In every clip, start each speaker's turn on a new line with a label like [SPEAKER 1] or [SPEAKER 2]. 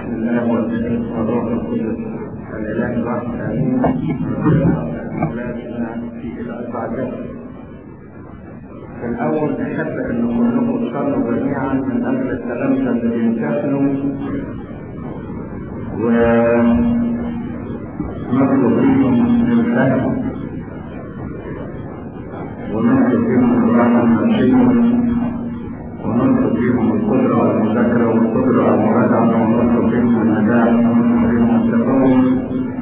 [SPEAKER 1] الله والابن والروح القدس الاله الواحد امين اولادنا في الاربع جبل في الاول احب ان كلكم تصلوا جميعا من اجل التلامذه اللي بيمتحنوا ونطلب فيهم الفهم ونطلب فيهم الرحمه والشكر ونطلب فيهم القدرة والمذاكرة والقدرة على المراجعة ونطلب فيهم النجاح ونطلب فيهم التفوق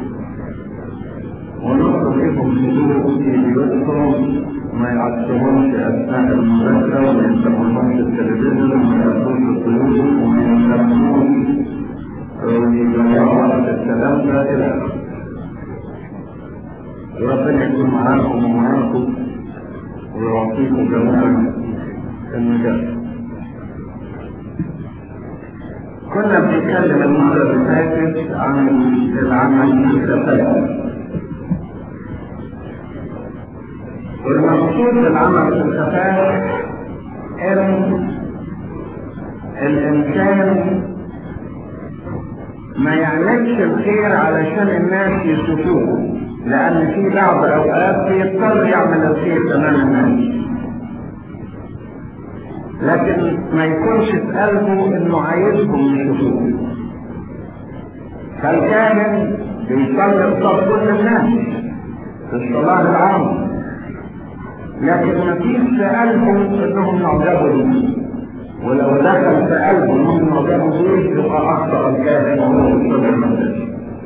[SPEAKER 1] ونطلب فيهم هدوء في بيوتهم ما يعصبهمش أثناء المذاكرة وما يفتحوهمش التلفزيون وما يأكلوش الطيور وما يفتحوش ويضيعوا وقت التلامذة إلى آخره. وربنا يكون معاكم ومعاكم ويعطيكم جميعا النجاح. كنا بنتكلم المرة اللي فاتت عن العمل في الخفاء والمقصود بالعمل في الخفاء ان الانسان ما يعملش الخير علشان الناس يشوفوه لان في بعض اوقات بيضطر يعمل الخير امام الناس لكن ما يكونش في قلبه انه عايزهم يشوفوه فالكاهن بيصلي قصاد كل الناس في الصلاة العامة لكن ما فيش في قلبه انهم يعجبوا بيه ولو دخل في قلبه انهم يعجبوا بيه يبقى اخطأ الكاهن وهو يصلي الناس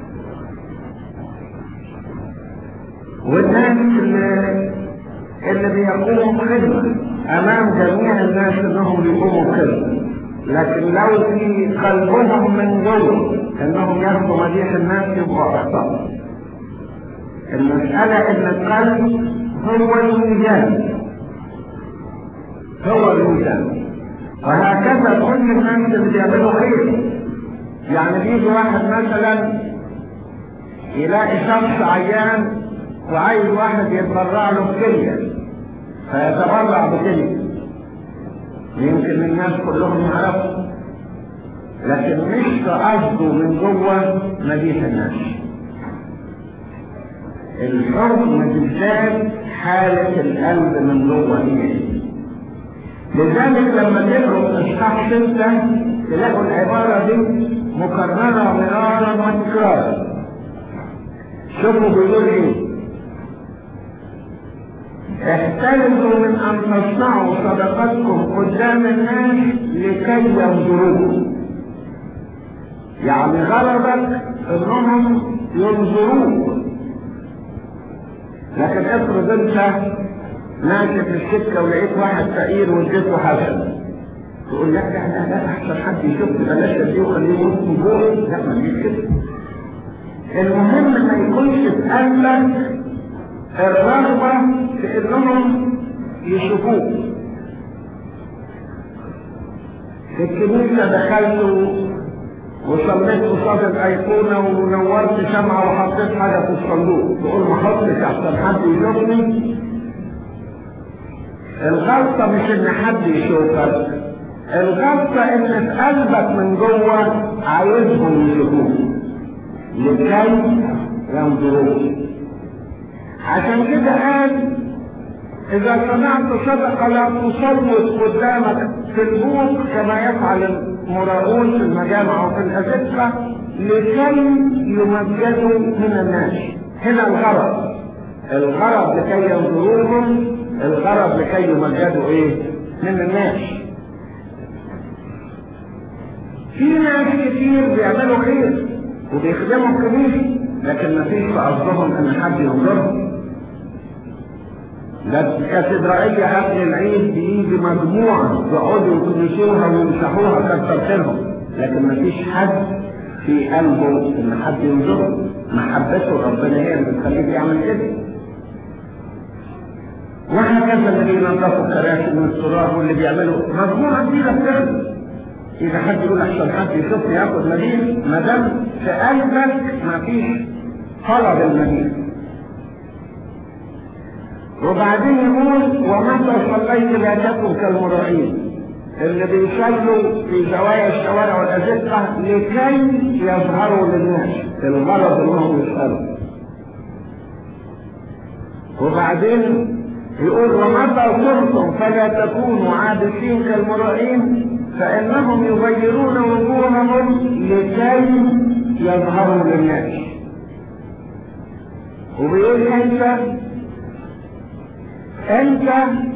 [SPEAKER 1] والناس اللي اللي بيقوموا بخدمه امام جميع الناس انهم بيقوموا بخدمه لكن لو في قلبهم من جوه انهم ياخدوا مديح الناس يبقوا اخطاء المسألة ان القلب هو الميزان هو الميزان وهكذا كل الناس اللي بيعملوا خير يعني بيجي واحد مثلا يلاقي شخص عيان وعايز واحد يتبرع له بكليه فيتبرع بكلمة يمكن الناس كلهم يعرفوا لكن مش قصده من جوه مديح الناس الحكم بالذات حالة القلب من جوه هي لذلك لما تقروا اصحاح ستة تلاقوا العبارة دي مكررة مرارا وتكرارا شوفوا بيقول ايه احترزوا من ان تصنعوا صدقاتكم قدام الناس لكي ينظروكم يعني غرضك انهم ينظروك لكن افرض انت ماشي في السكه ولقيت واحد فقير واديته حسن تقول لا لا لا لا احسن حد يشوفني بلاش اديه وخليه يبص من فوق لا ما تجيش كده المهم ما يكونش في قلبك الرغبة في انهم يشوفوك في الكنيسة دخلت وصليت قصاد الأيقونة ونورت شمعة وحطيت حاجة في الصندوق تقول ما احطش عشان حد يشوفني الغلطة مش إن حد يشوفك الغلطة إن في قلبك من جوه عايزهم يشوفوك لكي ينظروك عشان كده قال اذا صنعت صدقة لا تصوت قدامك في البوق كما يفعل المراؤون في المجامع وفي الأزقة لكي يمجدوا من الناس هنا الغرض الغرض لكي ينظروهم الغرض لكي يمجدوا ايه من الناس في ناس كتير بيعملوا خير وبيخدموا الكنيسة لكن ما فيش في قصدهم ان حد ينظرهم ده الكاتدرائية قبل العيد بيجي مجموعة يقعدوا يكنسوها ويمسحوها كتر خيرهم لكن مفيش حد في قلبه ان حد ينظره محبته ربنا هي اللي بتخليه يعمل كده وهكذا اللي بينظفوا الكراسي من التراب واللي بيعملوا مجموعة كبيرة بتخدم إذا حد يقول أحسن حد يشوفني ياخد مدين ما دام في قلبك مفيش طلب المدين وبعدين يقول ومتى صليت لا تكن كالمراعين اللي بيصلوا في زوايا الشوارع والأزقة لكي يظهروا للناس الغرض انهم يسألوا وبعدين يقول ومتى صرتم فلا تكونوا عابسين كالمرائين فإنهم يغيرون وجوههم لكي يظهروا للناس وبيقول انت انت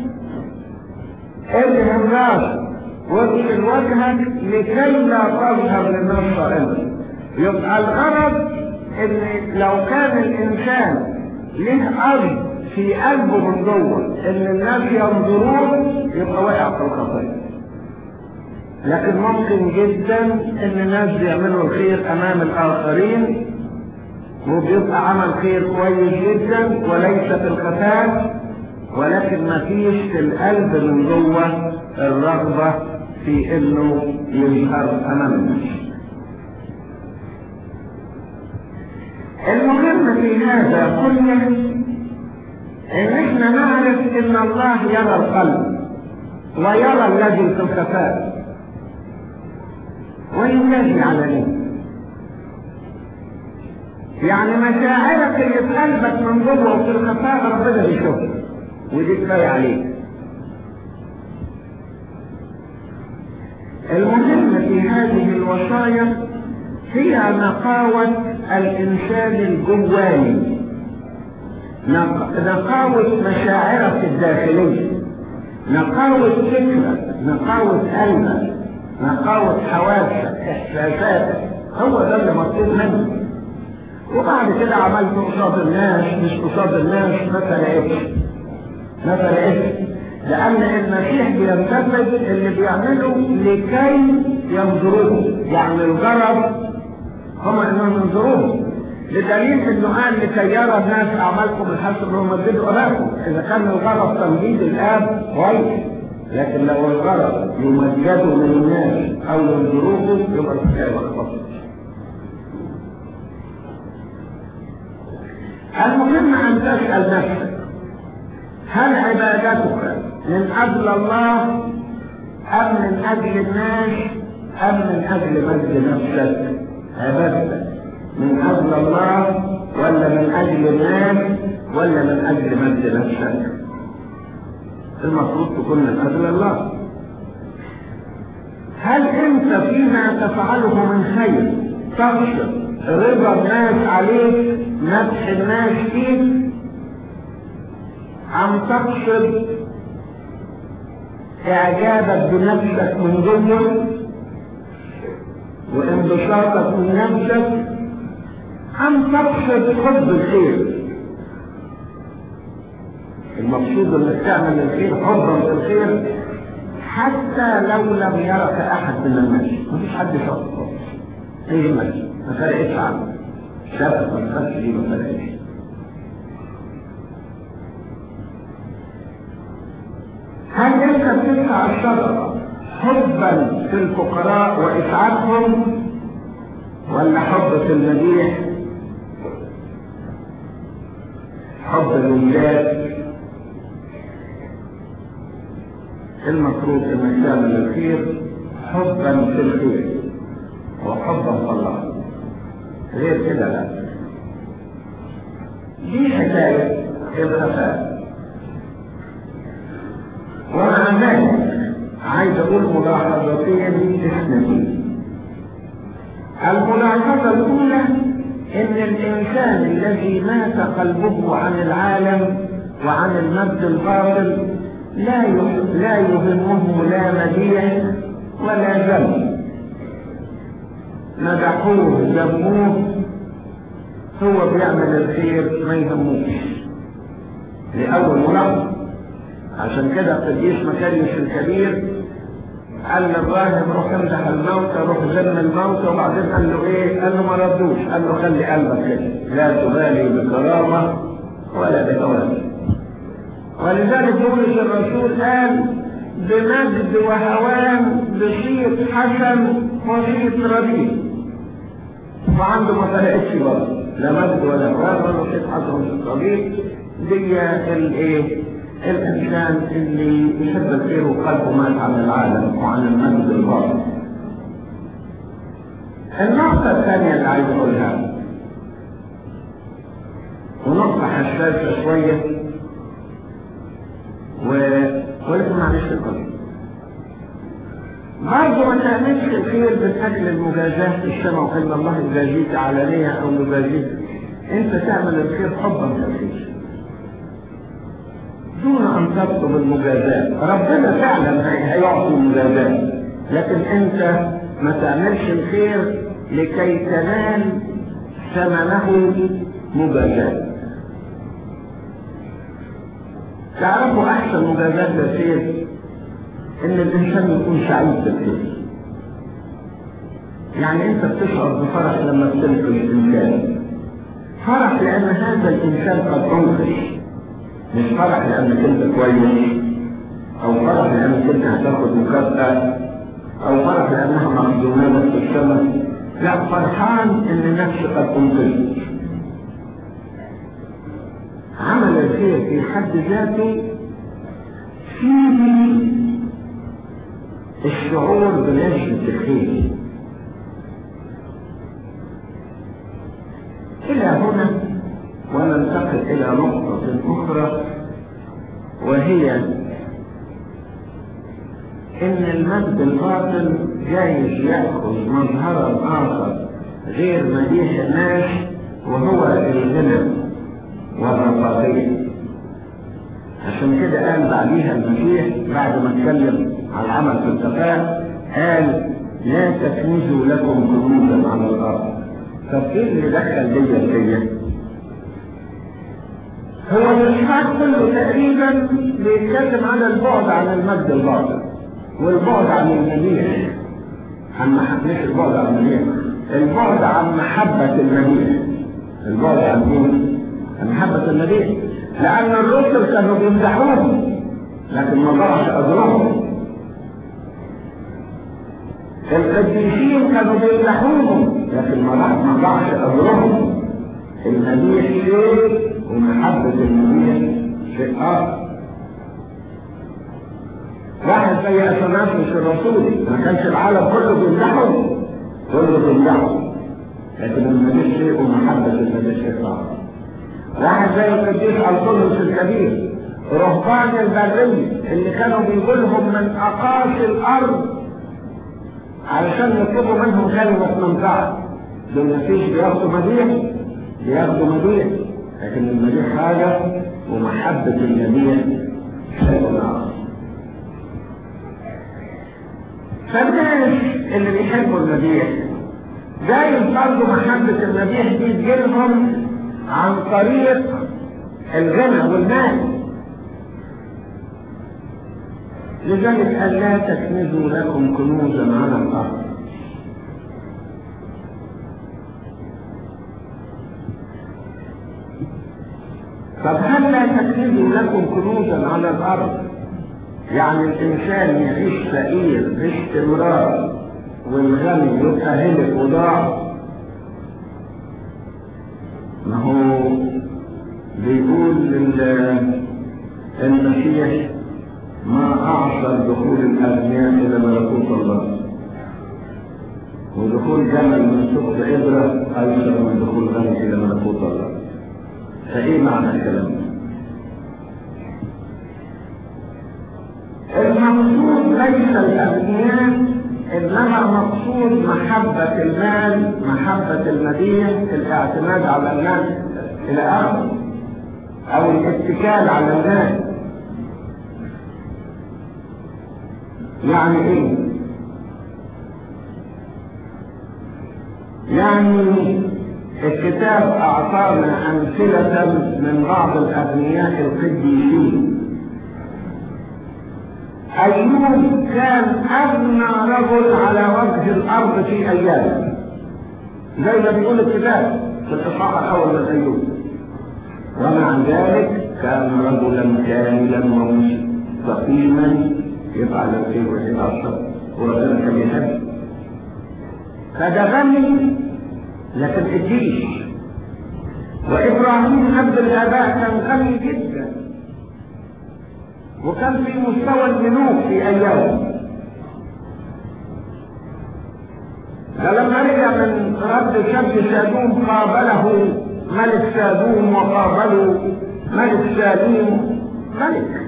[SPEAKER 1] ادهن راسك واغسل وجهك لكي لا تظهر للناس صائما يبقى الغرض ان لو كان الانسان له ارض في قلبه من جوه ان الناس ينظرون يبقى واقع في الخطيه لكن ممكن جدا ان الناس بيعملوا الخير امام الاخرين وبيبقى عمل خير كويس جدا وليس في الخفاء ولكن ما فيش في القلب من جوه الرغبة في انه يظهر امام الناس المهم في هذا كله ان احنا نعرف ان الله يرى القلب ويرى الذي في الخفاء وينادي عليه يعني مشاعرك اللي في قلبك من جوه وفي الخفاء ربنا بيشوفها ودي كفايه عليك المهم في هذه الوصايا هي نقاوة الإنسان الجواني نقاوة مشاعرك الداخلية نقاوة فكرك نقاوة قلبك نقاوة حواسك احساساتك هو ده اللي مطلوب منك وبعد كده عملت قصاد الناس مش قصاد الناس ما فرقتش ما فرقتش لان المسيح بينتفذ اللي بيعمله لكي ينظروه يعني الغرض هم انهم ينظروه لدليل انه قال لكي يرى الناس اعمالكم الحسن انهم مجدوا اباكم اذا كان الغرض تمجيد الاب كويس لكن لو الغرض يمجدوا من الناس او ينظروه يبقى الحكايه مختصه المهم ان تسال نفسك هل عبادتك من اجل الله ام من اجل الناس ام من اجل مجد نفسك عبادتك من اجل الله ولا من اجل الناس ولا من اجل مجد نفسك المفروض تكون من اجل الله هل انت فيما تفعله من خير تقصد رضا الناس عليك مدح الناس فيك أم تقصد إعجابك بنفسك من جوه وانبساطك من نفسك أم تقصد حب الخير المقصود انك تعمل الخير حبا في الخير حتى لو لم يرك احد من الناس مفيش حد شافك ايه المجد ما فرقتش عنه شافك ما تخافش دي ما فرقتش هل انت بتدفع الصدقه حبا في الفقراء واسعادهم ولا حب في المديح حب الولاد المفروض انك تعمل الخير حبا في الخير وحبا في الله غير كده لا دي حكاية الخفاء ومع ذلك عايز اقول ملاحظتين اثنتين الملاحظة الأولى إن الإنسان الذي مات قلبه عن العالم وعن المجد الباطل لا لا يهمه لا مديح ولا ذم مدحوه ذموه هو بيعمل الخير ما يهموش لأول ملاحظة عشان كده القديس مكاريوس الكبير قال للراهب روح امدح الموتى روح ذم الموتى وبعدين قال له ايه؟ قال له ما ردوش قال له خلي قلبك كده لا تبالي بكرامه ولا بهوان ولذلك بولس الرسول قال بمجد وهوان بصيت حسن وصيت رديء وعنده ما فرقتش برضه لا مجد ولا هوان ولا صيت حسن وصيت رديء دي الايه الإنسان اللي يحب الخير وقلبه مات عن العالم وعن المجد الباطل النقطة الثانية اللي عايز أقولها ونقطة حساسة شوية و ولكن معلش القلب برضه ما تعملش الخير من أجل المجازاة في السماء وإن الله يجازيك علانية أو يجازيك أنت تعمل الخير حبا في الخير دون أن تطلب المجازاة ربنا فعلا هيعطي المجازاة لكن أنت ما تعملش الخير لكي تنال ثمنه مجازاة تعرفوا أحسن مجازاة للخير إن الإنسان يكون سعيد بالخير يعني أنت بتشعر بفرح لما بتنقذ إنسان فرح لأن هذا الإنسان قد أنقذ مش فرح لأنك أنت كويس أو فرح لأنك أنت هتاخد مكافأة أو فرح لأنها مخزونة لك في السماء لا فرحان إن نفسي قد أنقذت عمل الخير في حد ذاته فيه الشعور بنجمة الخير إلى هنا وننتقل إلى نقطة أخرى وهي إن المجد الباطل جايز يأخذ مظهرا آخر غير مديح الناس وهو الغنى والرفاهية عشان كده قال بعديها المسيح بعد ما اتكلم على العمل في الكفاءة قال لا تكنزوا لكم كنوزا على الأرض طب ايه اللي دخل دي فيا؟ هو الإشعاع كله تقريبا بيتكلم على البعد عن المجد الباطل والبعد عن المديح عن مش البعد عن المديح البعد عن محبة المديح البعد عن مين؟ عن محبة المديح لأن الرسل كانوا بيمدحوهم لكن ما ضاعش أجرهم القديسين كانوا بيمدحوهم لكن ما ضاعش أجرهم المديح شيء ومحبة المديح شيء آخر واحد زي اثناسيوس الرسول ما كانش العالم كله بيمدحه كله بيمدحه لكن المديح شيء ومحبة المديح شيء آخر واحد زي القديس القدس الكبير رهبان البرية اللي كانوا بيجوا لهم من اقاصي الارض علشان يطلبوا منهم كلمة منفعة دول مفيش بياخدوا مديح بياخدوا مديح لكن المديح حاجة ومحبة المديح شيء آخر فالناس اللي بيحبوا المديح جايز برضه محبة المديح دي تجيلهم عن طريق الغنى والمال لذلك قال لا تكنزوا لكم كنوزا على الارض طب هل لا تكنزوا لكم كنوزا على الارض يعني الانسان يعيش فقير باستمرار والغني يبقى هلك وضاع ما هو بيقول المسيح ما أعصر دخول الأغنياء إلى ملكوت الله ودخول جمل من سوق إبرة أيسر من دخول غني إلى ملكوت الله فإيه معنى الكلام ده؟ المقصود ليس الأغنياء إنما مقصود محبة المال محبة المدينة الاعتماد على الناس إلى آخره أو الاتكال على الناس يعني إيه؟ يعني الكتاب أعطانا أمثلة من بعض الأغنياء القديسين أيوب كان أغنى رجل على وجه الأرض في أيامه زي ما بيقول الكتاب في الإصحاح الأول من أيوب ومع ذلك كان رجلا كاملا ومستقيما يفعل الخير ويحب الشر وربنا كان يحب فده غني لكن قديس وإبراهيم عبد الآباء كان غني جدا وكان في مستوى الملوك في ايامه فلما رجع من رد شد سادوم قابله ملك سادوم وقابله ملك ساليم ملك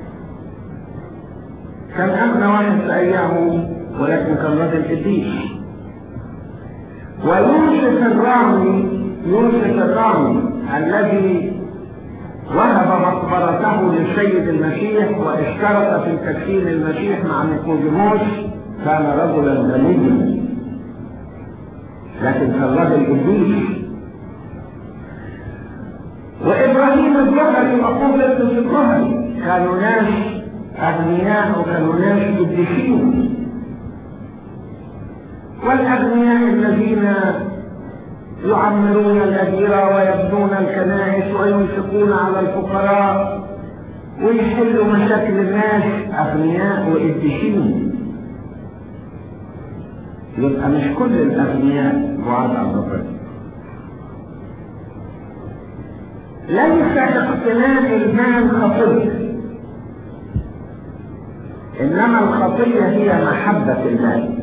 [SPEAKER 1] كان أغنى واحد في أيامه ولكن كان رجل قديس ويوسف الرامي يوسف الرامي الذي وهب مقبرته للسيد المسيح واشترك في تكفين المسيح مع نيقوديموس كان رجلا غنيا لكن كان رجل قديس وابراهيم الجبري وقبلة الجبري كانوا ناس اغنياء وكانوا ناس قديسين والاغنياء الذين يعمرون الأديرة ويبنون الكنائس وينفقون على الفقراء ويحلوا مشاكل الناس أغنياء وإدشين يبقى مش كل الأغنياء بعاد عن ربنا ليس اقتناء المال خطية إنما الخطية هي محبة المال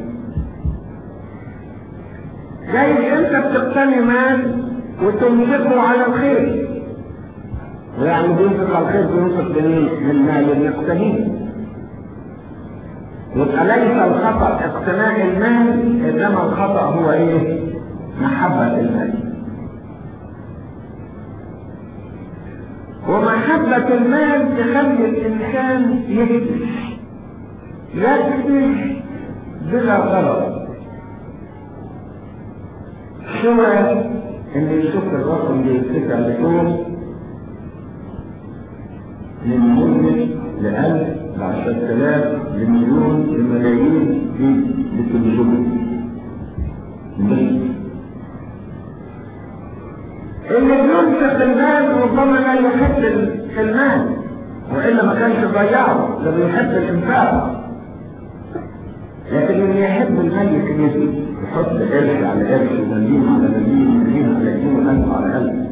[SPEAKER 1] جايز انت بتقتني مال وتنفقه على الخير ويعني بينفق على الخير بينفق منين؟ من مال يقتنيه يبقى ليس الخطأ اقتناء المال انما الخطأ هو ايه؟ محبة المال ومحبة المال تخلي الإنسان يكدش يكدش بلا غرض سوى ان يشوف الرقم اللي يتسع ليوم من مدة لألف لعشرة آلاف لمليون لملايين في التلفزيون اللي بينفق المال ربما لا يحب المال والا ما كانش ضيعه ده بيحب الانفاق لكن اللي يحب المال يكنسه يحط قرش على قرش ومليم على مليم ومليم على مليم وألف على ألف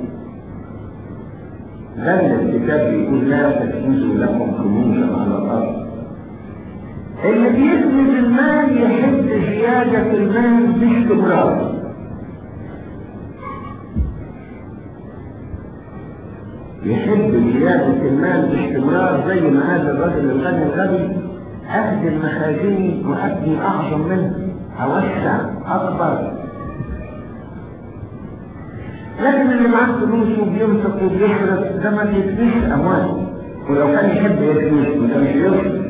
[SPEAKER 1] ده الكتاب بيقول لا تكنزوا لكم كنوزا على الأرض اللي بيكنز المال يحب زيادة المال باستمرار يحب زيادة المال باستمرار زي ما قال الرجل الغني الغني أهدي المخازن وأبني أعظم منها أوسع أكبر لكن اللي معاه فلوس وبينفق وبيصرف ده ما بيكفيش أموال ولو كان يحب يكفيش ما كانش يصرف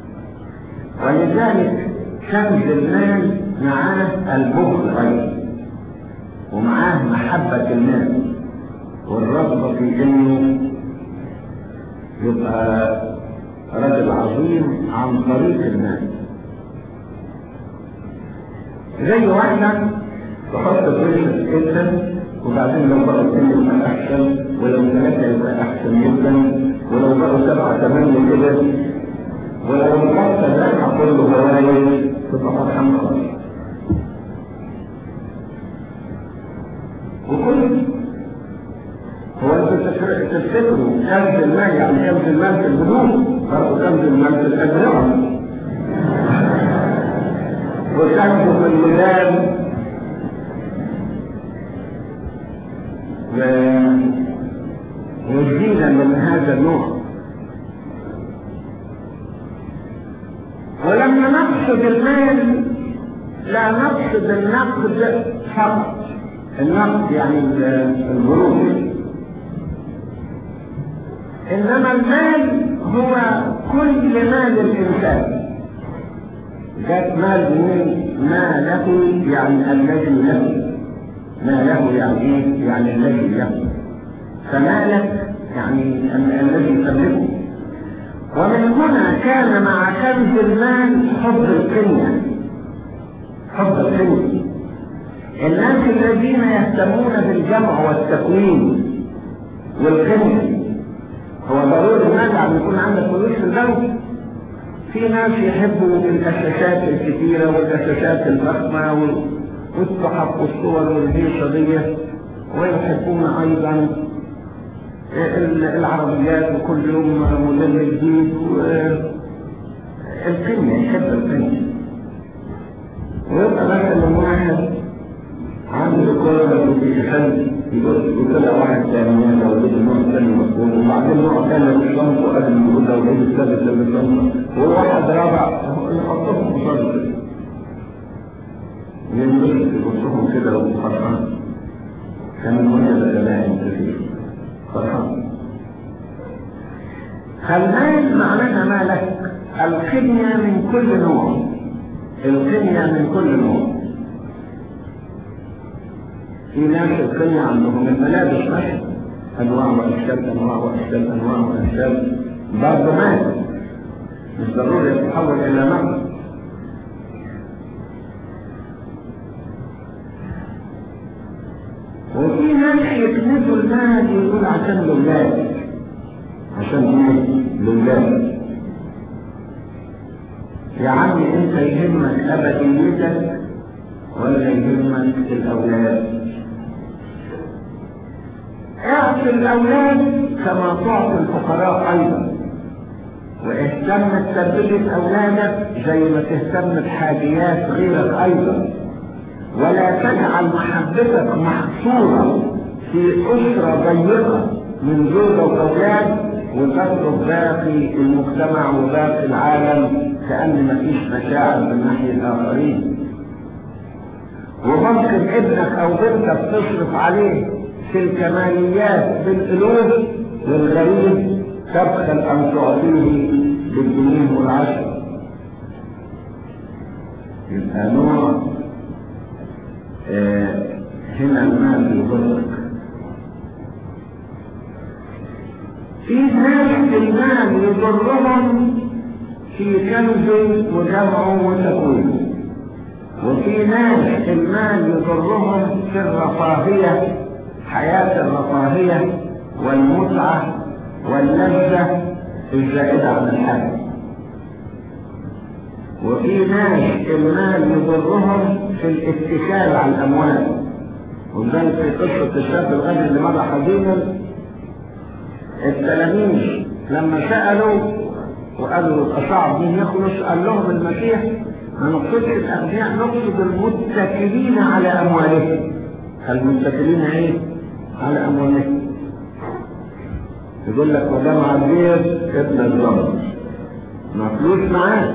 [SPEAKER 1] ولذلك كنز المال معاه البخل أيضا ومعاه محبة المال والرغبة في إنه يبقى رجل عظيم عن طريق المال زي واحدة تحط فلوس جدا وبعدين لو بقوا اثنين يبقى أحسن ولو ثلاثة يبقى أحسن جدا ولو بقوا سبعة ثمانية كده ولو الخمسة ذاك كله هواية تبقى فرحان خالص وكل هو انت تفتكروا كنز المال يعني كنز المال في البنوك برضه كنز المال في الأجرام وكنز في الميدان والزينة من هذا النوع ولما نقصد المال لا نقصد النقد فقط النقد يعني الغروب انما المال هو كل مال الانسان ذات مال منين ما له يعني الذي له ما له يعني ايه يعني الذي له فمالك يعني الذي تملكه ومن هنا كان مع كنز المال حب القنية حب القنية الناس الذين يهتمون بالجمع والتكوين والقنية هو ضروري المال عم يكون عندك فلوس في البنك في ناس يحبوا الأساسات الكثيرة والأساسات الضخمة والصحف والصور والهيصة دي ويحبون أيضا العربيات وكل يوم موديل جديد القنية يحب القنية ويبقى مثلا واحد عنده كورة بيحب يقول وطلع واحد ثاني لو لقيت نوع ثاني مسؤول وبعدين نوع ثاني في الشنطة وقال يقول لو لقيت الثالث اللي في الشنطة وواحد رابع يحطهم في شنطة ينبسط يبصهم كده وفرحان كان وجد كلام كثير فرحان فالمال معناها مالك القنية من كل نوع القنية من كل نوع في ناس القنية عندهم الملابس مثلا أنواع وأشكال أنواع وأشكال أنواع وأشكال برضه مال مش ضروري يتحول إلى مال وفي ناس يكنزوا المال يقول عشان لله عشان ايه؟ لله يا عمي انت يهمك ابديتك ولا يهمك الاولاد اعطي الاولاد كما تعطي الفقراء ايضا واهتم بتربية اولادك زي ما تهتم بحاجيات غيرك ايضا ولا تجعل محبتك محصورة في أسرة ضيقة من زوجة وأولاد وتترك باقي المجتمع وباقي العالم كأن مفيش مشاعر من ناحية الآخرين وممكن ابنك أو بنتك تصرف عليه في الكماليات بالألوف والغريب تبخل أن تعطيه بالجنيه والعشرة يبقى نوع آه هنا المال يضرك في ناس المال يضرهم في كنز وجمعه وتكوينه وفي ناس المال يضرهم في الرفاهية حياة الرفاهية والمتعة واللذة الزائدة عن الحد وفي ناس المال يضرهم في الاتكال على الاموال وذلك في قصة الشاب الغني اللي مضى حزينا التلاميذ لما سألوا وقالوا صعب مين يخلص قال لهم المسيح ما نقصدش الاغنياء نقصد المتكلين على اموالهم المتكلين ايه؟ على اموالهم يقول لك وجمع البيت ابن الزمر ما فلوس معاك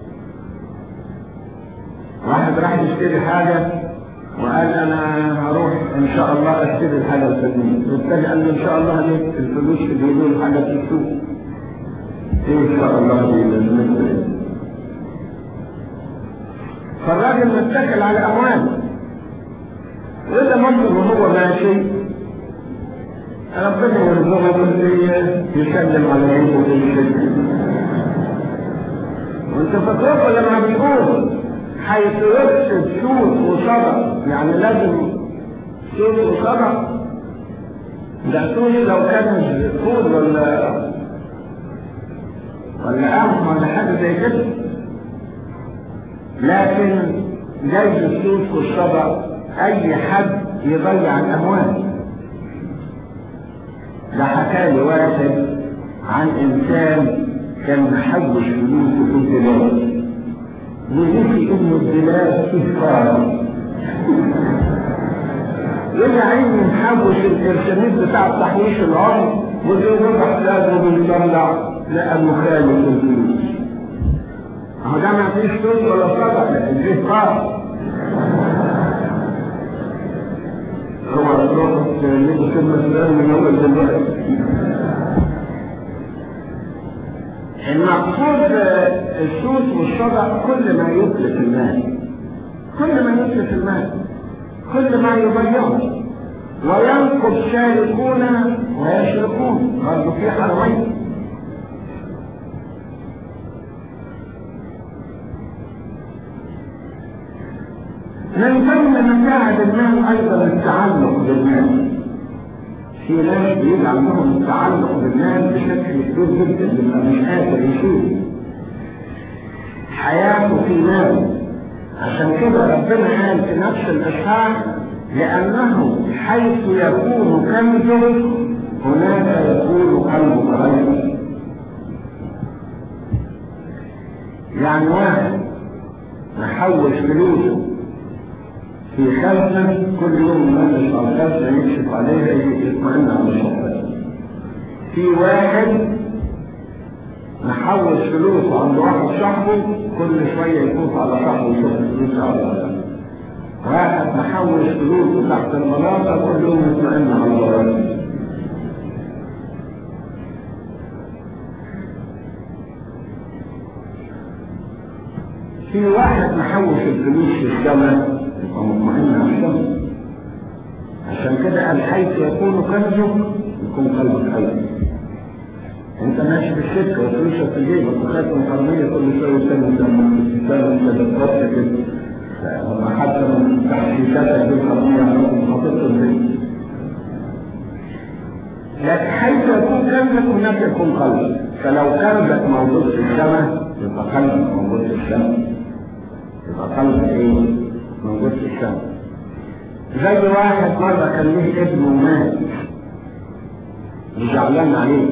[SPEAKER 1] واحد راح يشتري حاجة وقال انا هروح ان شاء الله اشتري الحاجة الفلانية والتاني قال لي ان شاء الله ليك الفلوس تجيبوا لي الحاجة في السوق ايه ان شاء الله دي لازم فالراجل متكل على امواله واذا ممكن وهو ماشي ربنا يرزقه باللي يسلم على عينه في الشرك وانت فاكركم لما بيقول حيث يقصد سود وصدق يعني لازم سود وصدق ده سود لو كان فول ولا ولا قمح ولا حاجه زي كده لكن جايز السود والصدق اي حد يضيع الاموال ده حكى لي واحد عن انسان كان محوش فلوسه في البلاد ونسي انه البلاد فيه فارغ يا عيني محوش الارشادات بتاع تحويش الارض وزي ما احتاجه بيطلع لقى مخالف الفلوس اهو ده ما فيش فلوس ولا صدق لكن فيه فارغ هو الروح اللي كلمة الآن من أول دلوقتي المقصود السوس والصدق كل ما يتلف المال كل ما يتلف المال كل ما يضيعه وينقض شاركون ويشركون برضه في حرمين من ضمن مساعد المال ايضا التعلق بالمال في ناس بيجي عندهم التعلق بالمال بشكل كبير جدا بيبقى مش قادر يشوف حياته في ماله عشان كده ربنا قال في نفس الاشعار لانه حيث يكون كنزه هناك يكون قلبك غير يعني واحد محوش فلوسه في خزنة كل يوم يمشي على الخزنة يكشف عليها يطمئن على الشخص في واحد محوش فلوسه عند واحد صاحبه كل شوية يفوت على صاحبه يشوف الفلوس على واحد محوش فلوسه تحت المناطق كل يوم يطمئن على الضرائب في واحد محوش الفلوس في السماء يبقى مطمئن على السماء عشان كده قال حيث يكون كنزك يكون قلبك حي انت ماشي في الشركه وفلوسك في جيبك وخايف من حراميه كل شويه تاني تاني تاني كده هم حتى من تحقيقاتك دي الحراميه عندهم خطيبتهم دي لكن حيث يكون كنزك هناك يكون قلبك فلو كنزك موجود في السماء يبقى قلبك موجود في السماء يبقى قلبك ايه موجود في السماء زي واحد مرة كان له ابنه مات وزعلان عليه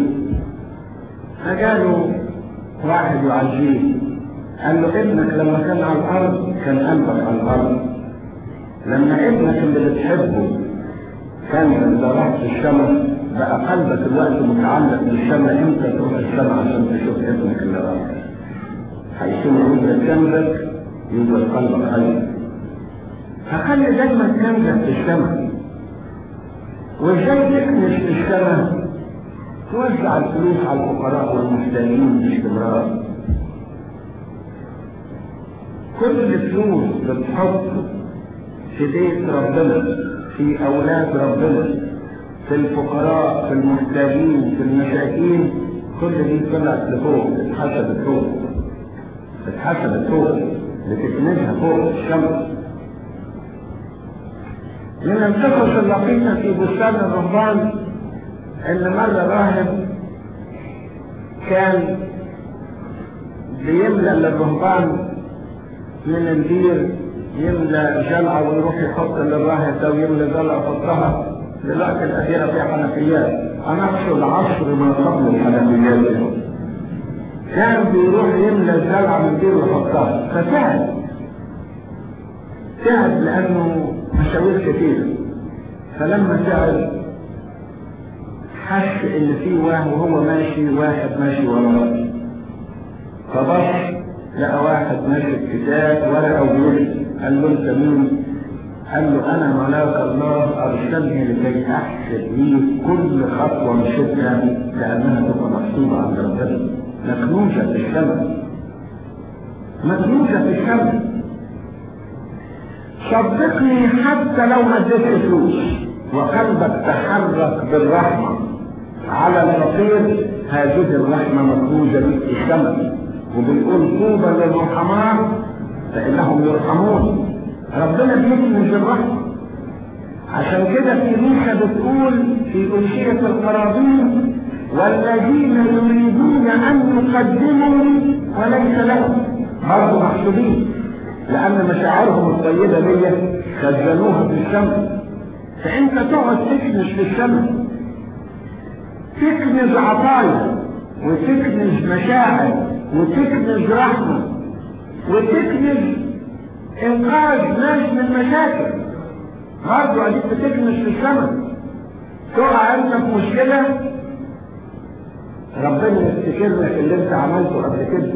[SPEAKER 1] فجاله واحد يعزيه قال له ابنك لما كان على الارض كان قلبك على الارض لما ابنك اللي بتحبه كان انت رحت السماء بقى قلبك الوقت متعلق بالسماء امتى تروح السماء عشان تشوف ابنك اللي راح حيثما يوجد كنزك يوجد قلبك ايضا فخلي دايما كنزك في السماء وازاي تكنس في السماء توزع الفلوس على الفقراء والمحتاجين باستمرار كل فلوس بتحط في بيت ربنا في اولاد ربنا في الفقراء في المحتاجين في المساكين كل دي طلعت لفوق اتحسبت فوق اتحسبت فوق بتكنزها فوق الشمس من القصص اللطيفة في بستان الرهبان ان مرة راهب كان بيملى للرهبان من البير يملى جلعة ويروح يحط للراهب ده ويملى جلعة يحطها دلوقتي الأخيرة في حنفيات أنا أقصد عصر ما قبل الحنفيات كان بيروح يملى الجلعة من البير ويحطها فتعب تعب لأنه مشاوير كتيرة فلما تعب حس ان في واحد وهو ماشي واحد ماشي وراه فبص لقى واحد ماسك كتاب ورقه وبيمشي قال له انت مين؟ قال له انا ملاك الله ارسلني لكي احسب لي كل خطوه مشيتها لانها تبقى محسوبه عند ربنا مكنوزه في السماء مكنوزه في السماء صدقني حتى لو ما اديتش فلوس وقلبك تحرك بالرحمه على الفقير هذه الرحمه مكنوزه بك في السماء وبنقول طوبى للرحماء فانهم يرحمون ربنا بيكنز الرحمه عشان كده في ميخا بتقول في أنشية القرابين والذين يريدون أن يقدموا وليس لهم برضه محسوبين لأن مشاعرهم الطيبة دي خزنوها في السماء فأنت تقعد تكنز في السماء تكنز عطايا وتكنز مشاعر وتكنز رحمة وتكنز إنقاذ ناس من مشاكل برضه أديك بتكنز في السماء تقع أنت في مشكلة ربنا يفتكر لك اللي أنت عملته قبل كده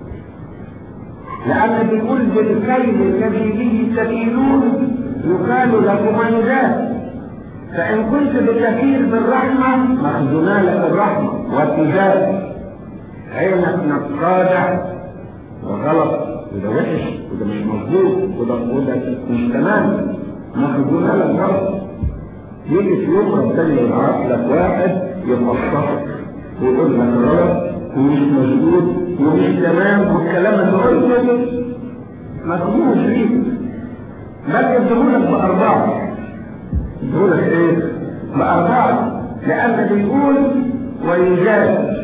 [SPEAKER 1] لأن بيقول بالكيل الذي به تكيلون يقال لكم ذات فإن كنت بتكيل بالرحمة مخزونا لك الرحمة والتجارة عينك نقادة وغلط وده وحش وده مش مظبوط وده وده مش تمام مخزونا لك غلط يجي في يوم ربنا يبعث لك واحد يفصحك ويقول لك غلط ومش مظبوط ومش تمام والكلام اللي قلته مفهومش ليك بل يديهولك بأربعة يديهولك ايه؟ بأربعة لأن بيقول ويجاز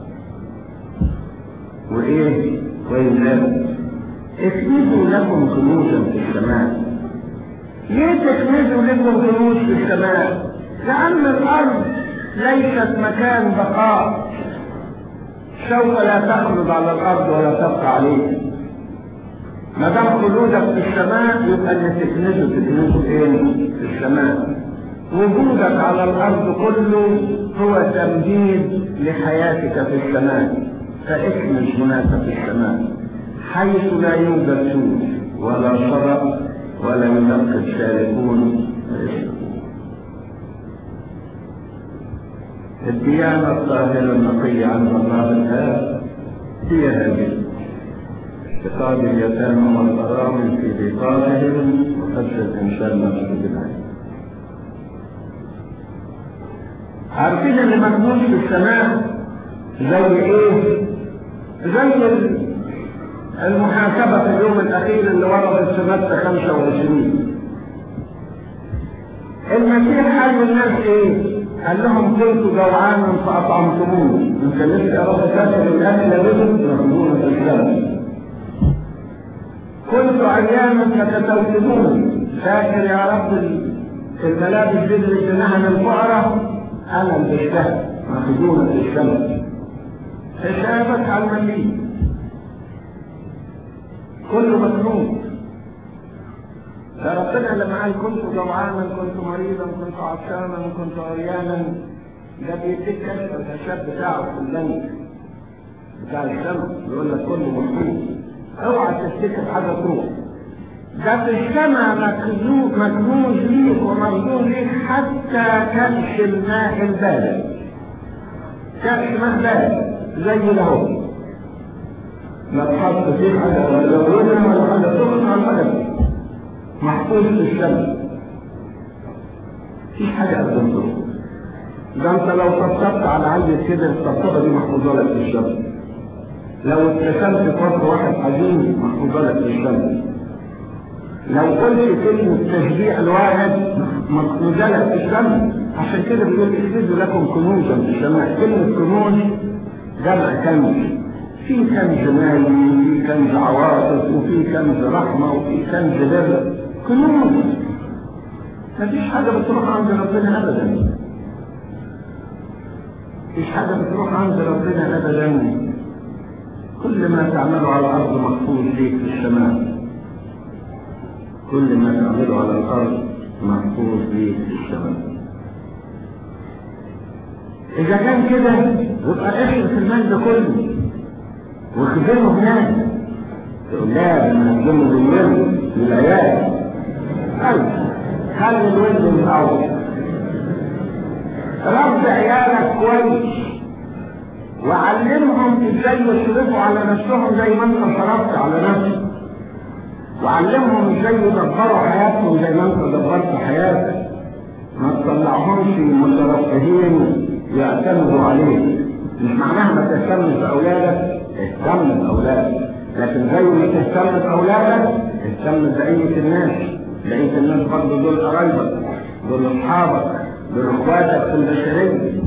[SPEAKER 1] وإيه؟ ويجاز اكنزوا لكم كنوزا في السماء ليه تكنزوا لكم كنوز في السماء؟ لأن الأرض ليست مكان بقاء سوف لا تخلد على الارض ولا تبقى عليه ما دام خلودك في السماء يبقى اللي تكنزه تكنزه ايه في السماء وجودك على الارض كله هو تمديد لحياتك في السماء فاكنز هناك في السماء حيث لا يوجد سوء ولا شرع ولا ينقذ سالكون الديانة الطاهرة النقية عند الله الآب هي هذه اعتقاد اليتامى والأرامل في بطانهم وقدر الإنسان نفسه بالعين عارفين اللي مكتوب في السماء زي ايه؟ زي المحاسبة في اليوم الأخير اللي وردت في متى 25 المسيح قال للناس ايه؟ قال لهم كنت جوعانا فأطعمتموني انت لسه يا رب فاكر الأكل لازم تاخذون في السماء كنت عيانا فكتوتموني فاكر يا رب الملابس دي اللي اديناها للفقراء انا اللي اشتهى ماخذون في السماء حسابك على المليء كله مكنون فربنا لما قال كنت جوعانا كنت مريضا كنت عطشانا كنت عريانا ده بيديك كشف الحساب بتاعه في البنك بتاع السماء يقول لك كله مكنون اوعى تفتكر حاجه تروح ده في السماء مكنون مكنون ليك ومخزون ليك حتى كبش الماء البارد كبش ماء بارد زي ده هو لا تحط فيه حاجه ولا زودنا ولا حاجه سخنه ولا حاجه محفوظ في السماء مفيش حاجه قدمته ده انت لو طبطبت على عيل كده الطبطبه دي محفوظه لك في السماء لو ابتسمت في وجه واحد حزين محفوظه لك في السماء لو قلت كلمة تشجيع الواحد محفوظه لك في السماء عشان كده بيقول اكتبوا لكم كنوزا في السماء كلمة كنوز جمع كنز في كنز مالي وفي كنز عواطف وفي كنز رحمة وفي كنز بر كنوز مفيش حاجة بتروح عند ربنا أبدا مفيش حاجة بتروح عند ربنا أبدا كل ما تعمله على الأرض محفوظ ليك في السماء كل ما تعمله على الأرض محفوظ ليك في السماء إذا كان كده يبقى احرص المال ده كله واخدمه هناك تقول لا انا هخدمه بالولد بالعيال أيوة خلي الولد الأول رب عيالك كويس وعلمهم ازاي يصرفوا على نفسهم زي ما انت صرفت على نفسك وعلمهم ازاي يدبروا حياتهم زي ما انت دبرت حياتك ما تطلعهمش مترفهين يعتمدوا عليك مش معناها ما تهتمش باولادك اهتم باولادك لكن زي ما تهتم باولادك اهتم ببقيه الناس بقيه الناس برضه دول قرايبك دول اصحابك دول اخواتك في البشريه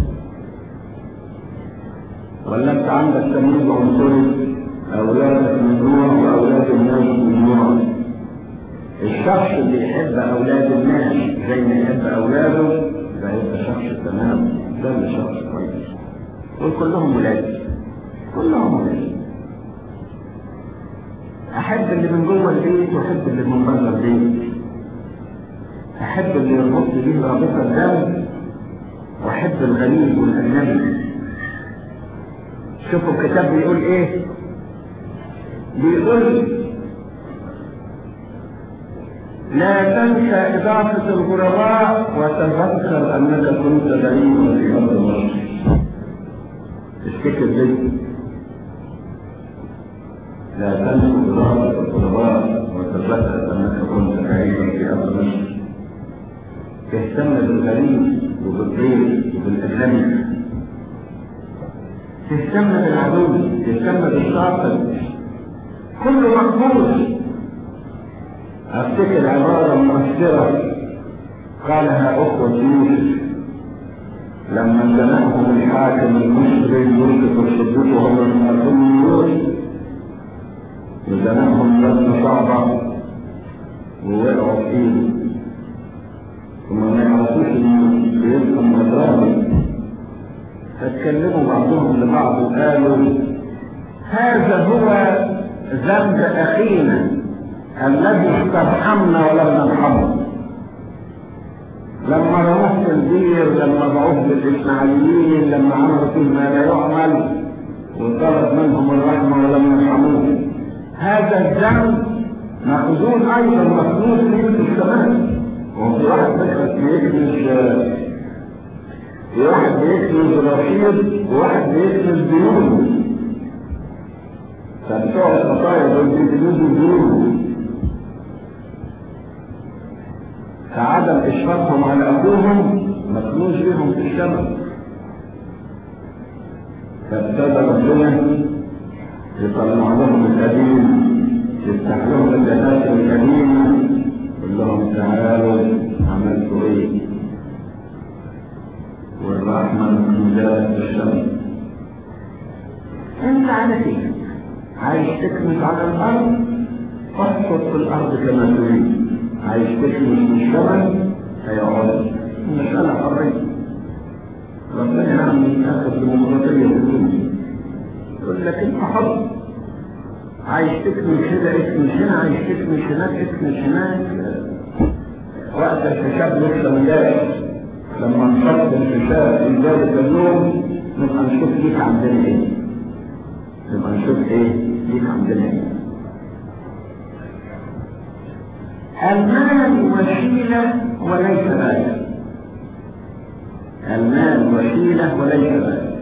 [SPEAKER 1] ولا انت عندك تمييز عنصري اولادك من نوع واولاد الناس من نوع الشخص اللي يحب اولاد الناس زي ما يحب اولاده ده يبقى شخص تمام ده اللي شخص كويس قول كلهم ولادي كلهم ولادي احب اللي من جوه البيت واحب اللي من بره البيت احب اللي يربط بيه رابطه الدم واحب الغريب والاجنبي شوفوا الكتاب بيقول ايه بيقول لا تنسى إضافة الغرباء وتذكر أنك كنت غريبا في أرض مصر. افتكر دي. لا تنسى إضافة الغرباء وتذكر أنك كنت غريبا في أرض مصر. تهتم بالغريب وبالضيف وبالأجنبي. تهتم بالعدو، تهتم بالشاطر. كله مقبول افتكر عبارة مؤثرة قالها أخوة يوسف لما زنقهم الحاكم المصري يوسف الصديق وهم من يوسف وزنقهم لجنة صعبة ووقعوا فيه ثم ما يعرفوش انه بيبقى مضرابي اتكلموا بعضهم لبعض وقالوا هذا هو ذنب اخينا الذي استرحمنا ولم نرحمه لما رموه في البير لما ضعوه بالاسماعيليين لما عملوا فيه ما لا يعمل وطلب منهم الرحمه ولم يرحموه هذا الذنب مخزون ايضا مخزون في السماء وفي واحد بيكنس في واحد بيكنس رشيد وواحد بيكنس ديون فبتوع الخطايا دول بيكنسوا ديون فعدم اشفاقهم على ابوهم مكنوز بهم في السماء فابتدى ربنا يطلع لهم القديم يفتح لهم الدفاتر القديمه يقول لهم تعالوا عملتوا ايه والرحمه مكنوزات في السماء انت على كيفك عايز تكنس على الارض احفظ في الارض كما تريد عايز تكنس في السماء هيقعد المسألة حرية ربنا يعني اخذ ديمقراطية في الدنيا يقول لك انت حر عايز تكنس كده اكنس هنا عايز تكنس هناك اكنس هناك وقت الحساب لسه ما جاش لما نحط الحساب في ذلك اليوم نبقى نشوف ليك عندنا ايه نبقى نشوف ايه ليك عندنا ايه المال وسيلة وليس غاية المال وسيلة وليس غاية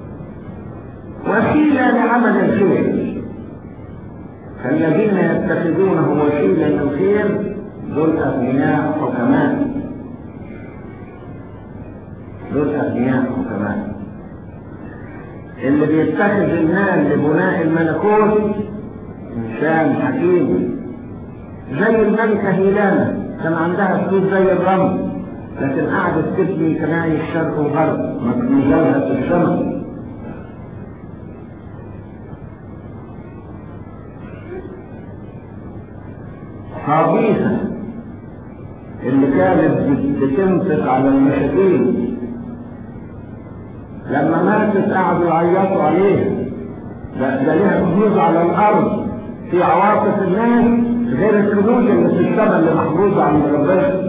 [SPEAKER 1] وسيلة لعمل الخير فالذين يتخذونه وسيلة للخير دول أغنياء حكماء دول أغنياء حكماء اللي بيتخذ المال لبناء الملكوت إنسان حكيم زي الملكة هيلانا كان عندها فلوس زي الرمل لكن قعدت تبني كنايس شرق وغرب مكنوزاتها في السماء حبيسة اللي كانت بتنفق على المساكين لما ماتت قعدوا يعيطوا عليها ده ده ليها كنوز على الارض في عواطف الناس غير الكنوز اللي في السماء اللي محفوظه عند ربنا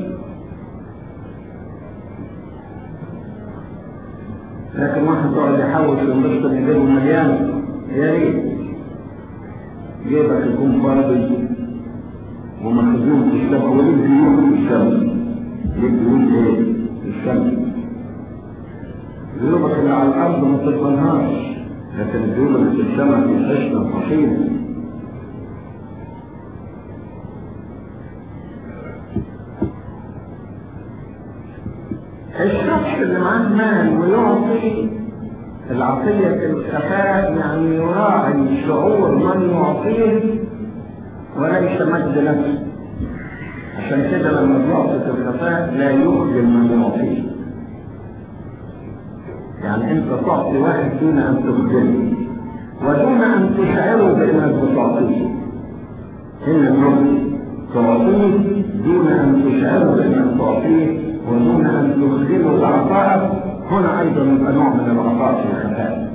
[SPEAKER 1] لكن واحد يقعد يحوش وينبسط ان جيبه مليان يا ريت جيبك يكون فاضي ومخزون في السماء وليه ديون في السماء ليه ديون ايه في السماء ذنوبك اللي على الارض ما تضمنهاش لكن الذنوب اللي في السماء في حسن حصين الشخص اللي معاه مال ويعطي العطية الخفاء يعني يراعي شعور من يعطيه وليس مجد نفسه عشان كده لما بيعطي في الخفاء لا يخجل من يعطيه يعني انت تعطي واحد دون ان تخجله ودون ان تشعره بانك بتعطيه هنا النقطة تعطيه دون ان تشعره بانك تعطيه ودون ان تخجله بعطائك هنا ايضا يبقى نوع من العطاء في الخفاء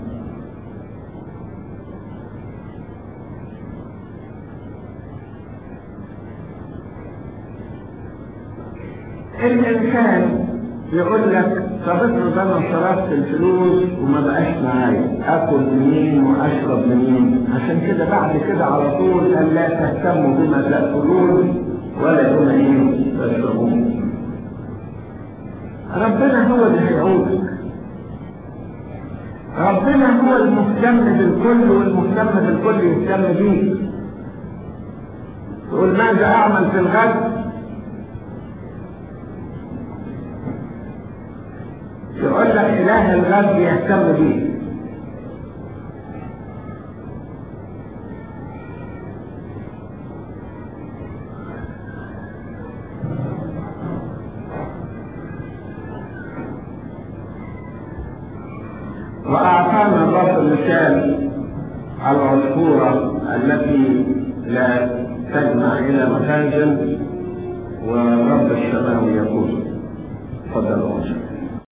[SPEAKER 1] الانسان يقول لك طب افرض انا صرفت الفلوس وما بقاش معايا اكل منين واشرب منين عشان كده بعد كده على طول قال لا تهتموا بما تاكلون ولا بما ايه تشربون ربنا هو اللي هيعودك ربنا هو المهتم بالكل والمهتم بالكل يهتم بيك تقول ماذا اعمل في الغد يقول لك اله الغد يهتم بيك وأعطانا الرب مثال على العصفورة التي لا تجمع إلى مخازن ورب السماء يقول تفضل